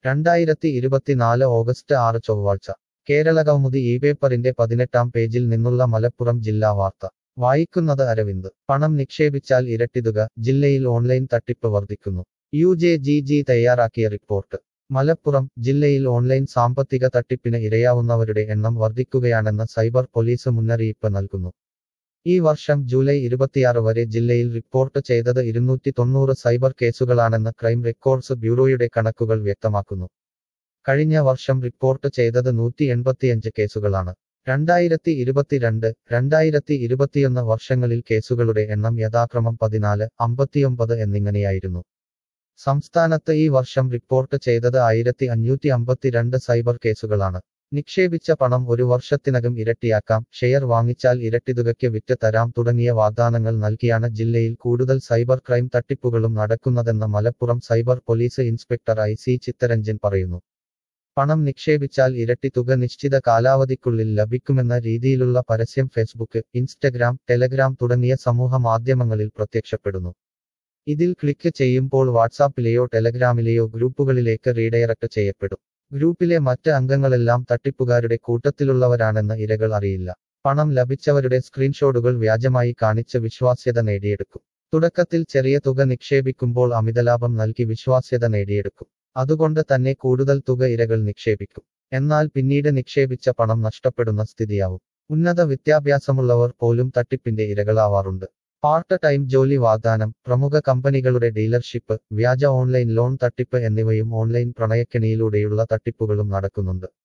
രണ്ടായിരത്തി ഇരുപത്തിനാല് ഓഗസ്റ്റ് ആറ് ചൊവ്വാഴ്ച കേരള കൗമുദി ഈ പേപ്പറിന്റെ പതിനെട്ടാം പേജിൽ നിന്നുള്ള മലപ്പുറം ജില്ലാ വാർത്ത വായിക്കുന്നത് അരവിന്ദ് പണം നിക്ഷേപിച്ചാൽ ഇരട്ടിതുക ജില്ലയിൽ ഓൺലൈൻ തട്ടിപ്പ് വർദ്ധിക്കുന്നു യു ജെ ജി ജി തയ്യാറാക്കിയ റിപ്പോർട്ട് മലപ്പുറം ജില്ലയിൽ ഓൺലൈൻ സാമ്പത്തിക തട്ടിപ്പിന് ഇരയാവുന്നവരുടെ എണ്ണം വർദ്ധിക്കുകയാണെന്ന് സൈബർ പോലീസ് മുന്നറിയിപ്പ് നൽകുന്നു ഈ വർഷം ജൂലൈ ഇരുപത്തിയാറ് വരെ ജില്ലയിൽ റിപ്പോർട്ട് ചെയ്തത് ഇരുന്നൂറ്റി തൊണ്ണൂറ് സൈബർ കേസുകളാണെന്ന് ക്രൈം റെക്കോർഡ്സ് ബ്യൂറോയുടെ കണക്കുകൾ വ്യക്തമാക്കുന്നു കഴിഞ്ഞ വർഷം റിപ്പോർട്ട് ചെയ്തത് നൂറ്റി എൺപത്തിയഞ്ച് കേസുകളാണ് രണ്ടായിരത്തി ഇരുപത്തിരണ്ട് രണ്ടായിരത്തി ഇരുപത്തിയൊന്ന് വർഷങ്ങളിൽ കേസുകളുടെ എണ്ണം യഥാക്രമം പതിനാല് അമ്പത്തിയൊമ്പത് എന്നിങ്ങനെയായിരുന്നു സംസ്ഥാനത്ത് ഈ വർഷം റിപ്പോർട്ട് ചെയ്തത് ആയിരത്തി അഞ്ഞൂറ്റി അമ്പത്തിരണ്ട് സൈബർ കേസുകളാണ് നിക്ഷേപിച്ച പണം ഒരു വർഷത്തിനകം ഇരട്ടിയാക്കാം ഷെയർ വാങ്ങിച്ചാൽ ഇരട്ടിതുകയ്ക്ക് വിറ്റ് തരാം തുടങ്ങിയ വാഗ്ദാനങ്ങൾ നൽകിയാണ് ജില്ലയിൽ കൂടുതൽ സൈബർ ക്രൈം തട്ടിപ്പുകളും നടക്കുന്നതെന്ന് Malappuram cyber police inspector I C Chittaranjan പറയുന്നു പണം നിക്ഷേപിച്ചാൽ ഇരട്ടി തുക നിശ്ചിത കാലാവധിക്കുള്ളിൽ ലഭിക്കുമെന്ന രീതിയിലുള്ള പരസ്യം ഫേസ്ബുക്ക് ഇൻസ്റ്റഗ്രാം ടെലഗ്രാം തുടങ്ങിയ സമൂഹ മാധ്യമങ്ങളിൽ പ്രത്യക്ഷപ്പെടുന്നു ഇതിൽ ക്ലിക്ക് ചെയ്യുമ്പോൾ വാട്സാപ്പിലെയോ ടെലഗ്രാമിലെയോ ഗ്രൂപ്പുകളിലേക്ക് റീഡയറക്ട് ചെയ്യപ്പെടും ഗ്രൂപ്പിലെ മറ്റ് അംഗങ്ങളെല്ലാം തട്ടിപ്പുകാരുടെ കൂട്ടത്തിലുള്ളവരാണെന്ന് ഇരകൾ അറിയില്ല പണം ലഭിച്ചവരുടെ സ്ക്രീൻഷോട്ടുകൾ വ്യാജമായി കാണിച്ച് വിശ്വാസ്യത നേടിയെടുക്കും തുടക്കത്തിൽ ചെറിയ തുക നിക്ഷേപിക്കുമ്പോൾ അമിതലാഭം നൽകി വിശ്വാസ്യത നേടിയെടുക്കും അതുകൊണ്ട് തന്നെ കൂടുതൽ തുക ഇരകൾ നിക്ഷേപിക്കും എന്നാൽ പിന്നീട് നിക്ഷേപിച്ച പണം നഷ്ടപ്പെടുന്ന സ്ഥിതിയാവും ഉന്നത വിദ്യാഭ്യാസമുള്ളവർ പോലും തട്ടിപ്പിന്റെ ഇരകളാവാറുണ്ട് പാർട്ട് ടൈം ജോലി വാഗ്ദാനം പ്രമുഖ കമ്പനികളുടെ ഡീലർഷിപ്പ് വ്യാജ ഓൺലൈൻ ലോൺ തട്ടിപ്പ് എന്നിവയും ഓൺലൈൻ പ്രണയക്കെണിയിലൂടെയുള്ള തട്ടിപ്പുകളും നടക്കുന്നുണ്ട്